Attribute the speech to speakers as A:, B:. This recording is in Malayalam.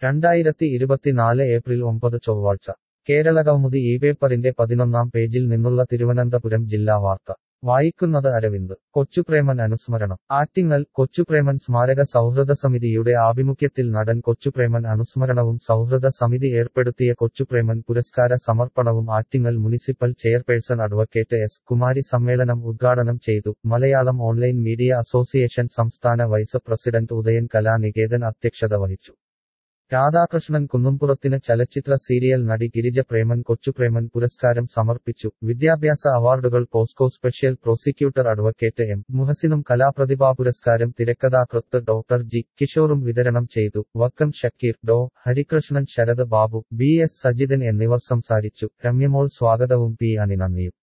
A: രണ്ടായിരത്തി ഇരുപത്തിനാല് ഏപ്രിൽ ഒമ്പത് ചൊവ്വാഴ്ച കേരളകൗമുദി ഈ പേപ്പറിന്റെ പതിനൊന്നാം പേജിൽ നിന്നുള്ള തിരുവനന്തപുരം ജില്ലാ വാർത്ത വായിക്കുന്നത് അരവിന്ദ് കൊച്ചുപ്രേമൻ അനുസ്മരണം ആറ്റിങ്ങൽ കൊച്ചുപ്രേമൻ സ്മാരക സൗഹൃദ സമിതിയുടെ ആഭിമുഖ്യത്തിൽ നടൻ കൊച്ചുപ്രേമൻ അനുസ്മരണവും സൗഹൃദ സമിതി ഏർപ്പെടുത്തിയ കൊച്ചുപ്രേമൻ പുരസ്കാര സമർപ്പണവും Attingal municipal chairperson advocate S Kumari സമ്മേളനം ഉദ്ഘാടനം ചെയ്തു മലയാളം ഓൺലൈൻ മീഡിയ അസോസിയേഷൻ സംസ്ഥാന വൈസ് പ്രസിഡന്റ് ഉദയൻ കലാനികേതൻ അധ്യക്ഷത വഹിച്ചു രാധാകൃഷ്ണൻ കുന്നുംപുറത്തിന് ചലച്ചിത്ര സീരിയൽ നടി ഗിരിജ പ്രേമൻ കൊച്ചുപ്രേമൻ പുരസ്കാരം സമർപ്പിച്ചു വിദ്യാഭ്യാസ അവാർഡുകൾ POCSO special prosecutor advocate M മുഹസിനും കലാപ്രതിഭാ പുരസ്കാരം തിരക്കഥാകൃത്ത് ഡോക്ടർ ജി കിഷോറും വിതരണം ചെയ്തു വക്കം ഷക്കീർ ഡോ ഹരികൃഷ്ണൻ ശരത് ബാബു ബി എസ് സജിതൻ എന്നിവർ സംസാരിച്ചു രമ്യമോൾ സ്വാഗതവും പി അനി നന്ദിയും